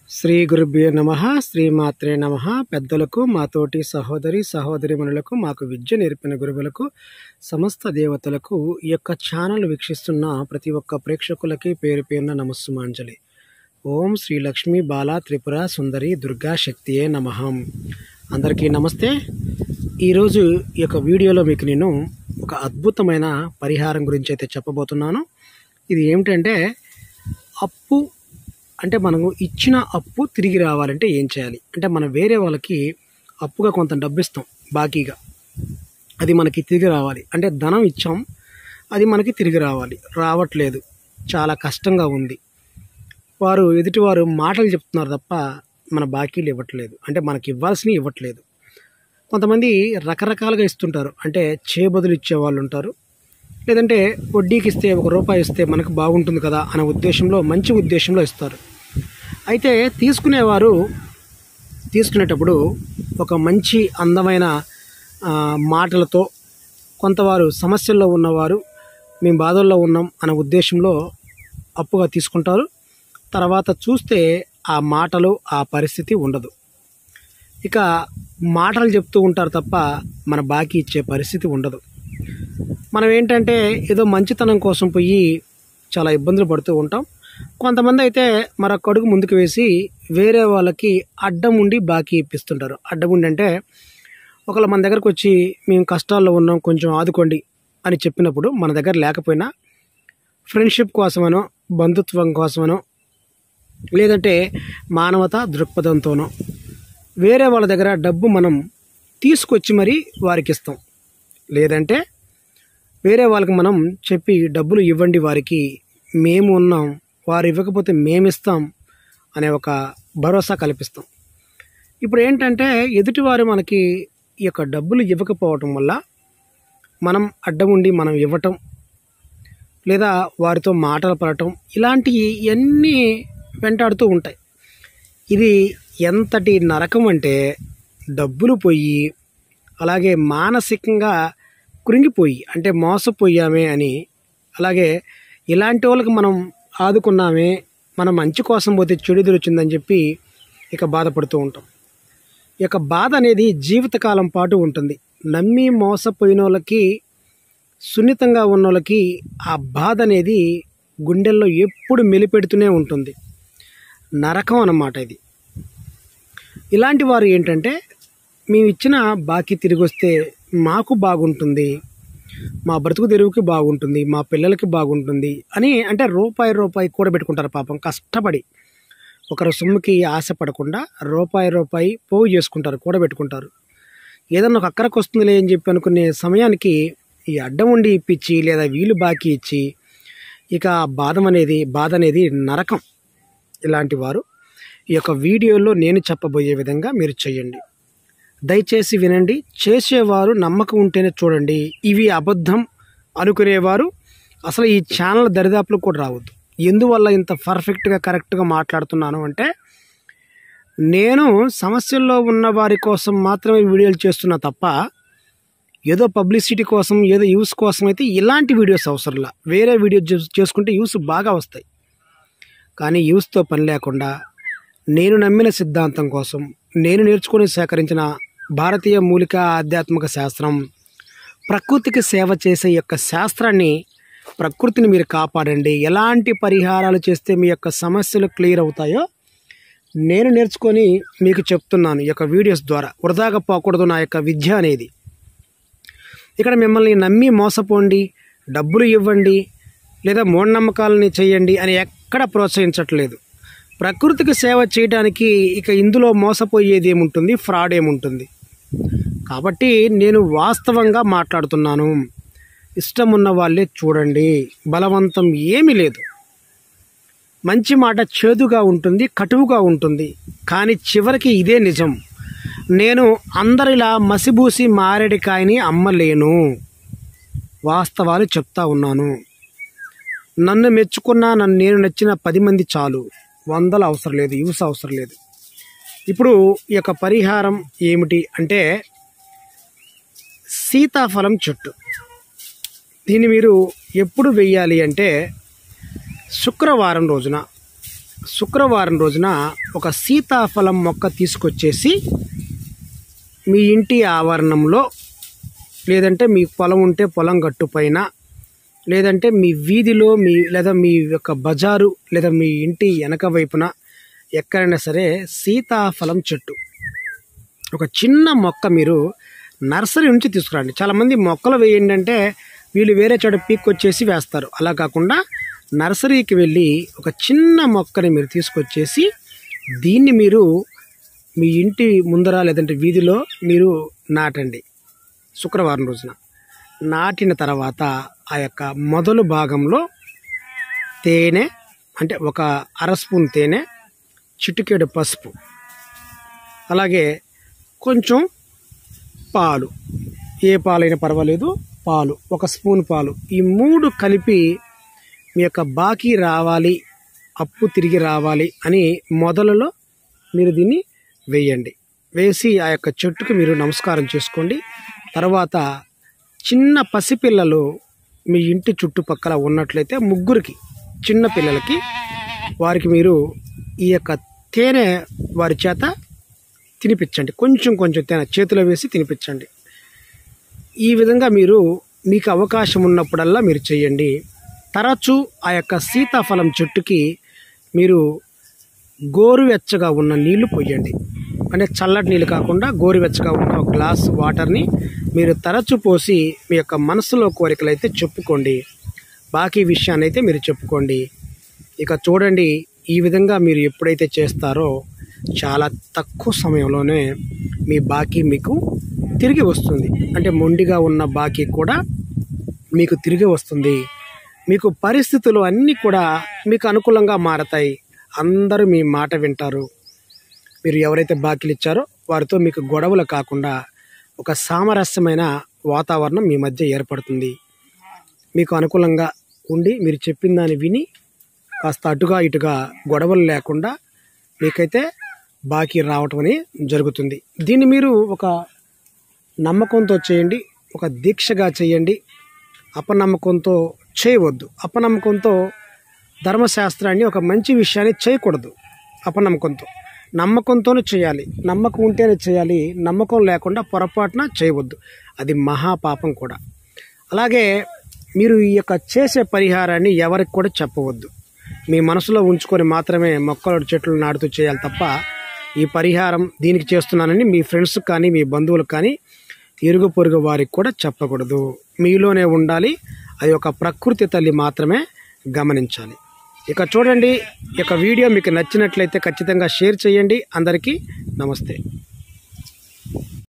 శ్రీ గురుభ్యో నమ శ్రీమాత్రే నమ పెద్దలకు మాతోటి సహోదరి సహోదరిమణులకు మాకు విద్య నేర్పిన గురువులకు సమస్త దేవతలకు ఈ యొక్క ఛానల్ వీక్షిస్తున్న ప్రతి ఒక్క ప్రేక్షకులకి పేరు పేరున నమస్సుమాంజలి ఓం శ్రీ లక్ష్మీ బాల త్రిపుర సుందరి దుర్గా శక్తియే నమ అందరికీ నమస్తే ఈరోజు ఈ యొక్క వీడియోలో మీకు నేను ఒక అద్భుతమైన పరిహారం గురించి అయితే చెప్పబోతున్నాను ఇది ఏమిటంటే అప్పు అంటే మనము ఇచ్చిన అప్పు తిరిగి రావాలంటే ఏం చేయాలి అంటే మనం వేరే వాళ్ళకి అప్పుగా కొంత డబ్బు ఇస్తాం బాకీగా అది మనకి తిరిగి రావాలి అంటే ధనం ఇచ్చాం అది మనకి తిరిగి రావాలి రావట్లేదు చాలా కష్టంగా ఉంది వారు ఎదుటివారు మాటలు చెప్తున్నారు తప్ప మన బాకీలు ఇవ్వట్లేదు అంటే మనకి ఇవ్వాల్సినవి ఇవ్వట్లేదు కొంతమంది రకరకాలుగా ఇస్తుంటారు అంటే చేబదులు ఇచ్చే వాళ్ళు ఉంటారు లేదంటే వడ్డీకి ఇస్తే ఒక రూపాయి ఇస్తే మనకు బాగుంటుంది కదా అనే ఉద్దేశంలో మంచి ఉద్దేశంలో ఇస్తారు అయితే తీసుకునేవారు తీసుకునేటప్పుడు ఒక మంచి అందమైన ఆ, మాటలతో కొంతవారు సమస్యల్లో ఉన్నవారు మేము బాధల్లో ఉన్నాం అనే ఉద్దేశంలో అప్పుగా తీసుకుంటారు తర్వాత చూస్తే ఆ మాటలు ఆ పరిస్థితి ఉండదు ఇక మాటలు చెప్తూ ఉంటారు తప్ప మన బాకీ ఇచ్చే పరిస్థితి ఉండదు మనం ఏంటంటే ఏదో మంచితనం కోసం పోయి చాలా ఇబ్బందులు పడుతూ ఉంటాం కొంతమంది అయితే మరొక అడుగు ముందుకు వేసి వేరే వాళ్ళకి అడ్డం ఉండి బాకీ ఇప్పిస్తుంటారు అడ్డం ఉండి అంటే ఒకళ్ళు మన దగ్గరకు వచ్చి మేము కష్టాల్లో ఉన్నాం కొంచెం ఆదుకోండి అని చెప్పినప్పుడు మన దగ్గర లేకపోయినా ఫ్రెండ్షిప్ కోసమనో బంధుత్వం కోసమనో లేదంటే మానవత దృక్పథంతోనో వేరే వాళ్ళ దగ్గర డబ్బు మనం తీసుకొచ్చి మరీ వారికి ఇస్తాం లేదంటే వేరే వాళ్ళకి మనం చెప్పి డబ్బులు ఇవ్వండి వారికి మేము ఉన్నాం వారు ఇవ్వకపోతే మేము ఇస్తాం అనే ఒక భరోసా కల్పిస్తాం ఇప్పుడు ఏంటంటే ఎదుటివారు మనకి ఈ యొక్క డబ్బులు ఇవ్వకపోవటం వల్ల మనం అడ్డం ఉండి మనం ఇవ్వటం లేదా వారితో మాటలు పడటం ఇలాంటివి అన్నీ వెంటాడుతూ ఉంటాయి ఇది ఎంతటి నరకం అంటే డబ్బులు పోయి అలాగే మానసికంగా కృంగిపోయి అంటే మోసపోయామే అని అలాగే ఇలాంటి వాళ్ళకి మనం ఆదుకున్నామే మన మంచి కోసం పోతే చెడు వచ్చిందని చెప్పి ఇక బాధపడుతూ ఉంటాం ఈ యొక్క బాధ అనేది జీవితకాలం పాటు ఉంటుంది నమ్మి మోసపోయిన వాళ్ళకి సున్నితంగా ఉన్న వాళ్ళకి ఆ బాధ అనేది గుండెల్లో ఎప్పుడు మెలిపెడుతూనే ఉంటుంది నరకం అన్నమాట ఇది ఇలాంటి వారు ఏంటంటే మేము ఇచ్చిన బాకీ తిరిగి వస్తే మాకు బాగుంటుంది మా బ్రతుకు తెరువుకి బాగుంటుంది మా పిల్లలకి బాగుంటుంది అని అంటే రూపాయి రూపాయి కూడబెట్టుకుంటారు పాపం కష్టపడి ఒకరి సొమ్ముకి ఆశపడకుండా రూపాయి రూపాయి పోగు చేసుకుంటారు కూడబెట్టుకుంటారు ఏదన్నా ఒక అక్కరకు వస్తుందిలే అని చెప్పి అనుకునే సమయానికి ఈ అడ్డం ఉండి ఇప్పించి లేదా వీలు బాకీ ఇచ్చి ఇక ఆ బాధం అనేది బాధ అనేది నరకం ఇలాంటి వారు ఈ యొక్క వీడియోలో నేను చెప్పబోయే విధంగా మీరు చేయండి దయచేసి వినండి చేసేవారు నమ్మకం ఉంటేనే చూడండి ఇవి అబద్ధం అనుకునేవారు అసలు ఈ ఛానల్ దరిదాపులకు కూడా రావద్దు ఎందువల్ల ఇంత పర్ఫెక్ట్గా కరెక్ట్గా మాట్లాడుతున్నాను అంటే నేను సమస్యల్లో ఉన్న వారి కోసం మాత్రమే వీడియోలు చేస్తున్నా తప్ప ఏదో పబ్లిసిటీ కోసం ఏదో యూస్ కోసం అయితే ఇలాంటి వీడియోస్ అవసరంలా వేరే వీడియో చే- చేసుకుంటే యూస్ బాగా వస్తాయి కానీ యూస్తో పని లేకుండా నేను నమ్మిన సిద్ధాంతం కోసం నేను నేర్చుకుని సేకరించిన భారతీయ మూలిక ఆధ్యాత్మిక శాస్త్రం ప్రకృతికి సేవ చేసే ఈ యొక్క శాస్త్రాన్ని ప్రకృతిని మీరు కాపాడండి ఎలాంటి పరిహారాలు చేస్తే మీ యొక్క సమస్యలు క్లియర్ అవుతాయో నేను నేర్చుకొని మీకు చెప్తున్నాను ఈ యొక్క వీడియోస్ ద్వారా వృధాగా పోకూడదు నా యొక్క విద్య అనేది ఇక్కడ మిమ్మల్ని నమ్మి మోసపోండి డబ్బులు ఇవ్వండి లేదా మూఢనమ్మకాలని చేయండి అని ఎక్కడ ప్రోత్సహించట్లేదు ప్రకృతికి సేవ చేయడానికి ఇక ఇందులో మోసపోయేది ఏముంటుంది ఫ్రాడ్ ఏముంటుంది కాబట్టి నేను వాస్తవంగా మాట్లాడుతున్నాను ఇష్టం ఉన్న వాళ్ళే చూడండి బలవంతం ఏమీ లేదు మంచి మాట చేదుగా ఉంటుంది కటువుగా ఉంటుంది కానీ చివరికి ఇదే నిజం నేను అందరిలా మసిబూసి మారేడికాయని అమ్మలేను వాస్తవాలు చెప్తా ఉన్నాను నన్ను మెచ్చుకున్న నన్ను నేను నచ్చిన పది మంది చాలు వందలు అవసరం లేదు యూస్ అవసరం లేదు ఇప్పుడు ఈ యొక్క పరిహారం ఏమిటి అంటే సీతాఫలం చెట్టు దీన్ని మీరు ఎప్పుడు వెయ్యాలి అంటే శుక్రవారం రోజున శుక్రవారం రోజున ఒక సీతాఫలం మొక్క తీసుకొచ్చేసి మీ ఇంటి ఆవరణంలో లేదంటే మీ పొలం ఉంటే పొలం గట్టు పైన లేదంటే మీ వీధిలో మీ లేదా మీ యొక్క బజారు లేదా మీ ఇంటి వెనక వైపున ఎక్కడైనా సరే సీతాఫలం చెట్టు ఒక చిన్న మొక్క మీరు నర్సరీ నుంచి తీసుకురండి చాలామంది మొక్కలు వేయండి అంటే వీళ్ళు వేరే చోట పీక్కొచ్చేసి వేస్తారు అలా కాకుండా నర్సరీకి వెళ్ళి ఒక చిన్న మొక్కని మీరు తీసుకొచ్చేసి దీన్ని మీరు మీ ఇంటి ముందర లేదంటే వీధిలో మీరు నాటండి శుక్రవారం రోజున నాటిన తర్వాత ఆ యొక్క మొదలు భాగంలో తేనె అంటే ఒక అర స్పూన్ తేనె చిటికెడు పసుపు అలాగే కొంచెం పాలు ఏ పాలైనా పర్వాలేదు పాలు ఒక స్పూన్ పాలు ఈ మూడు కలిపి మీ యొక్క బాకీ రావాలి అప్పు తిరిగి రావాలి అని మొదలలో మీరు దీన్ని వేయండి వేసి ఆ యొక్క చెట్టుకు మీరు నమస్కారం చేసుకోండి తర్వాత చిన్న పసిపిల్లలు మీ ఇంటి చుట్టుపక్కల ఉన్నట్లయితే ముగ్గురికి చిన్న పిల్లలకి వారికి మీరు ఈ యొక్క తేనె వారి చేత తినిపించండి కొంచెం కొంచెం తేనె చేతిలో వేసి తినిపించండి ఈ విధంగా మీరు మీకు అవకాశం ఉన్నప్పుడల్లా మీరు చేయండి తరచూ ఆ యొక్క సీతాఫలం చెట్టుకి మీరు గోరువెచ్చగా ఉన్న నీళ్లు పోయండి అంటే చల్లటి నీళ్ళు కాకుండా గోరువెచ్చగా ఉన్న ఒక గ్లాస్ వాటర్ని మీరు తరచు పోసి మీ యొక్క మనసులో కోరికలు అయితే చెప్పుకోండి బాకీ విషయాన్ని అయితే మీరు చెప్పుకోండి ఇక చూడండి ఈ విధంగా మీరు ఎప్పుడైతే చేస్తారో చాలా తక్కువ సమయంలోనే మీ బాకీ మీకు తిరిగి వస్తుంది అంటే మొండిగా ఉన్న బాకీ కూడా మీకు తిరిగి వస్తుంది మీకు పరిస్థితులు అన్నీ కూడా మీకు అనుకూలంగా మారతాయి అందరూ మీ మాట వింటారు మీరు ఎవరైతే బాకీలు ఇచ్చారో వారితో మీకు గొడవలు కాకుండా ఒక సామరస్యమైన వాతావరణం మీ మధ్య ఏర్పడుతుంది మీకు అనుకూలంగా ఉండి మీరు చెప్పిన దాన్ని విని కాస్త అటుగా ఇటుగా గొడవలు లేకుండా మీకైతే బాకీ రావటం అని జరుగుతుంది దీన్ని మీరు ఒక నమ్మకంతో చేయండి ఒక దీక్షగా చేయండి అపనమ్మకంతో చేయవద్దు అపనమ్మకంతో ధర్మశాస్త్రాన్ని ఒక మంచి విషయాన్ని చేయకూడదు అపనమ్మకంతో నమ్మకంతోనే చేయాలి నమ్మకం ఉంటేనే చేయాలి నమ్మకం లేకుండా పొరపాటున చేయవద్దు అది మహాపాపం కూడా అలాగే మీరు ఈ యొక్క చేసే పరిహారాన్ని ఎవరికి కూడా చెప్పవద్దు మీ మనసులో ఉంచుకొని మాత్రమే మొక్కలు చెట్లు నాటుతూ చేయాలి తప్ప ఈ పరిహారం దీనికి చేస్తున్నానని మీ ఫ్రెండ్స్ కానీ మీ బంధువులకు కానీ ఇరుగు పొరుగు వారికి కూడా చెప్పకూడదు మీలోనే ఉండాలి అది ఒక ప్రకృతి తల్లి మాత్రమే గమనించాలి ఇక చూడండి ఈ యొక్క వీడియో మీకు నచ్చినట్లయితే ఖచ్చితంగా షేర్ చేయండి అందరికీ నమస్తే